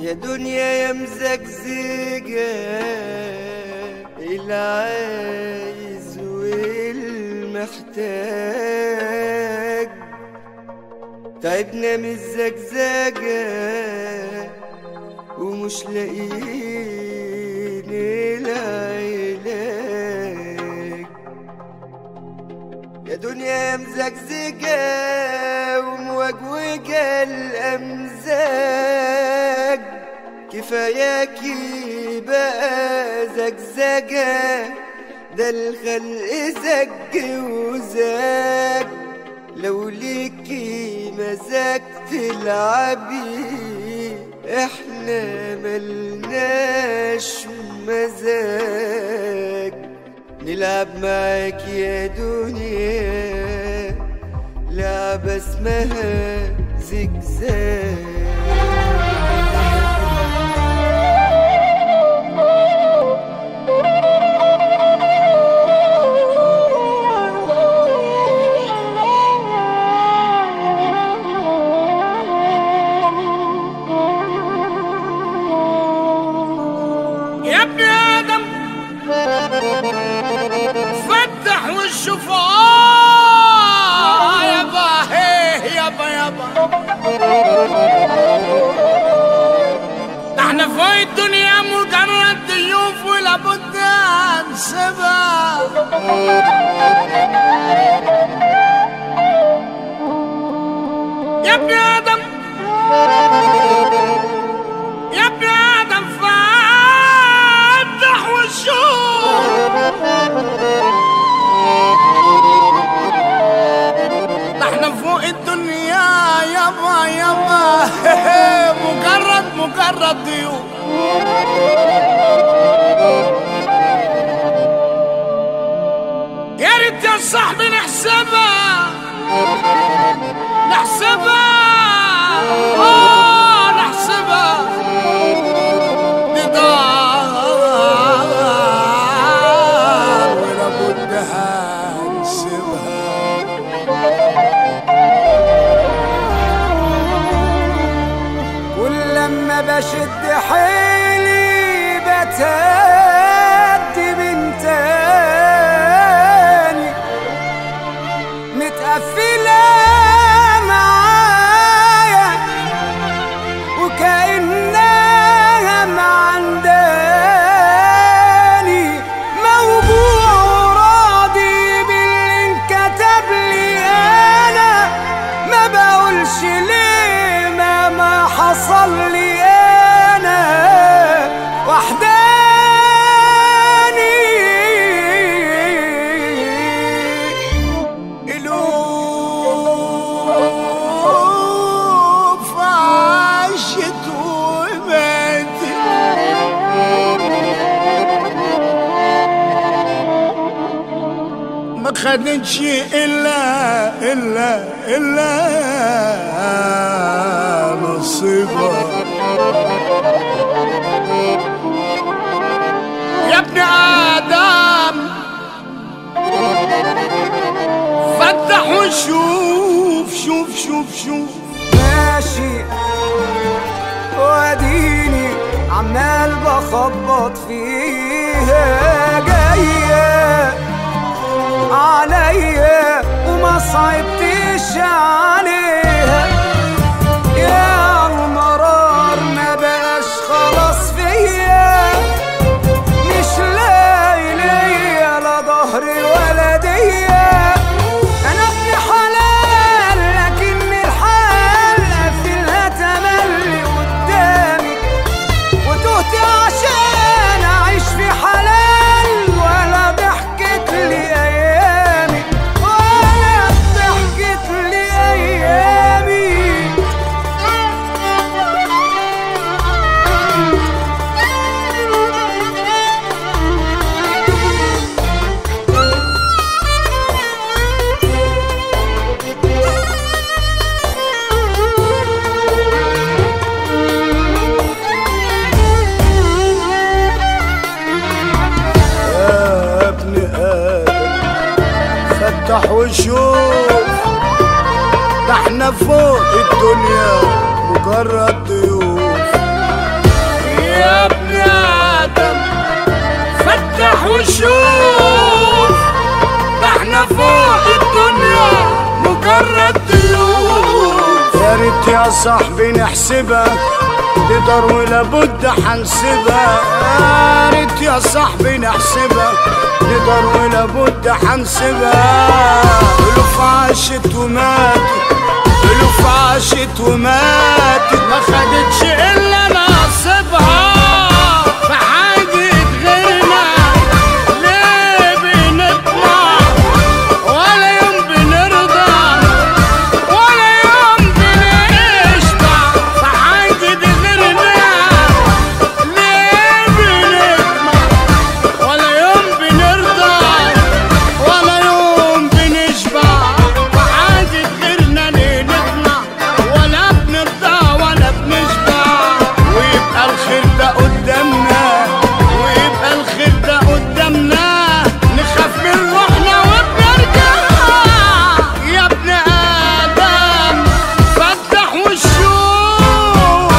يا دنيا يا مزقزقة العايز والمحتاج تعبنا من الزقزقة ومش لاقيين العلاج يا دنيا يا مزقزقة وموجوجة الأمزاج كفاياكي بقى زجزجة ده الخلق زج وزاج لو ليكي مزاج تلعبي احنا ملناش مزاج نلعب معاك يا دنيا لعبة اسمها زجزاج يا ابن ادم فتح وشوف آه يابا هيه يابا يابا احنا في الدنيا مجرد ضيوف ولابد نسيبها يا ابن ادم يا ابن ادم فتح وشوف ده احنا فوق الدنيا يابا يابا مجرد مجرد ضيوف يا ريت يا صاحبي نحسبها نحسبها آه نحسبها نضال ولا بد هنسيبها كل لما بشد حيلي بتهدي من تاني متقفلة معايا وكأنها معنداني موجوع وراضي باللي انكتب لي انا ما بقولش ليه ما ما حصل لي انا وحداني الوف عاشت وماتت ما خدتش الا الا الا نصيبها يا ابن ادم فتح وشوف شوف شوف شوف ماشي واديني عمال بخبط فيها جاية عليا وما صعبتش عليها يا المرار ما بقاش خلاص فيا مش لاقي ليا لا ظهري ولا ديا انا ابن حلال لكن الحال قافلها تملي قدامي وتهت عشان اعيش في حلال ولا ضحكت لي ايامي ولا ضحكت لي ايامي يا ابن ادم فتح وشوف ده احنا فوق الدنيا مجرد ضيوف صاحبي نحسبها تقدر ولابد حنسبها يا ريت يا صاحبي نحسبها تقدر ولابد حنسبها ألوف عاشت وماتت ألوف عاشت وماتت ما خدتش إلا نصيبها في حاجة غيرنا ليه بنطمع ولا يوم بنرضى ولا يوم بنشبع في حاجة غيرنا ليه بنطمع ولا يوم بنرضى ولا يوم بنشبع في حاجة غيرنا ليه نطمع ولا بنرضى ولا بنشبع ويبقى الخير ده قدامنا ويبقى الخير ده قدامنا نخاف من روحنا وبنرجع يا ابن آدم فتح وشوف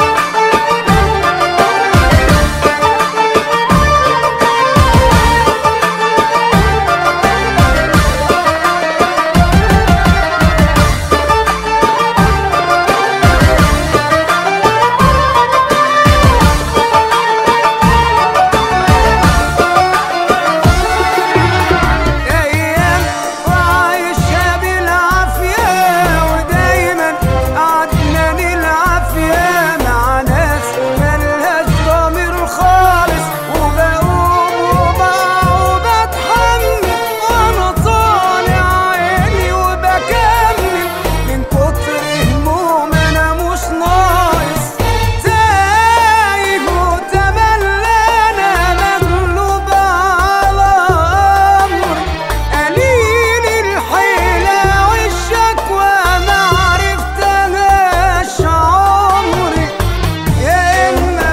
ايام وعايشها بالعافيه ودايما قعدنا بالعافيه مع ناس ملهاش ضمير خالص وبقوم وبقع وبتحمل وانا طالع عيني وبكمل من كتر هموم انا مش ناقص تايه وتملانة مغلوب على أمر قليل الحيلة والشكوى ما عرفتهاش عمري يا إما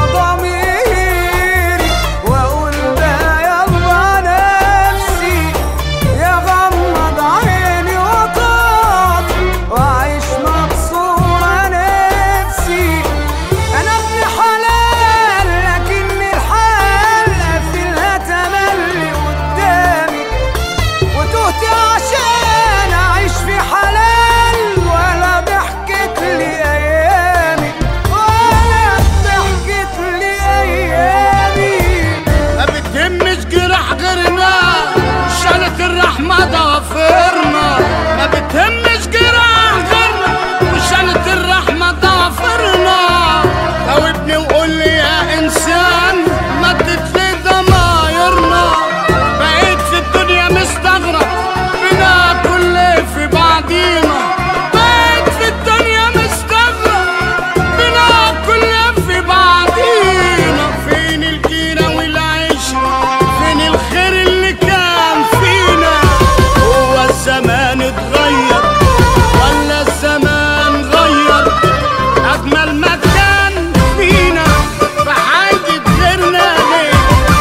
بضميري وأقول بقى يلا نفسي يا غمض عيني وطاطي وأعيش مبسوطة نفسي أنا ابن حلال لكن الحال قافلها تملي قدامي وتهت عشان أعيش في حلال ولا ضحكت لي أيامي ولا ضحكت لي أيامي ما بتهمش جراح غيرنا شالت الرحمة ضوافرنا ما بتهمش جراح غيرنا وشالت الرحمة ضوافرنا لو ابني وقول لي يا إنسان مدت لي ضمايرنا بقيت في الدنيا مستغرب بنا كل في بعضينا بقيت في الدنيا مستغرب بنا كل في بعضينا فين الجيرة والعشرة فين الخير اللي كان فينا هو الزمان اتغير ولا الزمان غير أجمل ما كان فينا في حاجة غيرنا ليه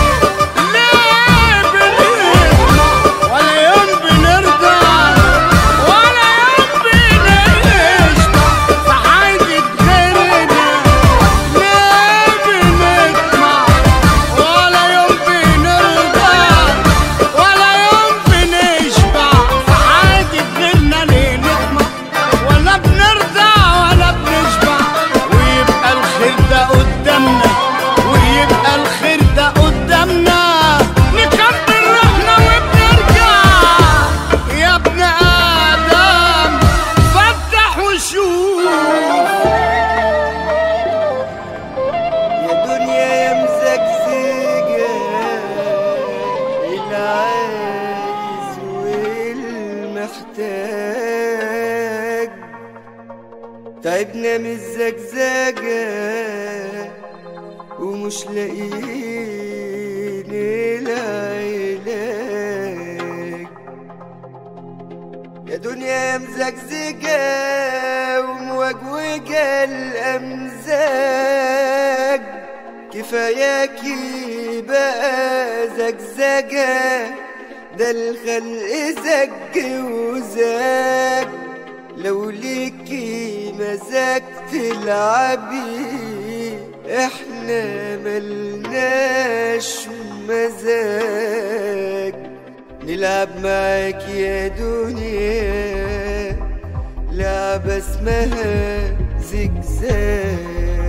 ليه بنطمع ولا يوم بنرضى ولا يوم بنشبع في حاجة غيرنا ليه بنطمع ولا يوم بنرضى ولا يوم بنشبع في حاجة غيرنا ليه نطمع ولا بنرضى ولا بنشبع ويبقى الخير ده قدامنا ويبقى الخير ده قدامنا نكبر روحنا وبنرجع يا ابن آدم فتح وشوف يا دنيا يا مزكزجة العايز والمحتاج تعبنا من الزجزجة ومش لاقيين العلاج يا دنيا يا مزجزجة وموجوجة الأمزاج كفاياكي بقى زجزجة ده الخلق زج وزاج لو ليكي مزاج تلعبي احنا ملناش مزاج نلعب معاك يا دنيا لعبة اسمها زجزاج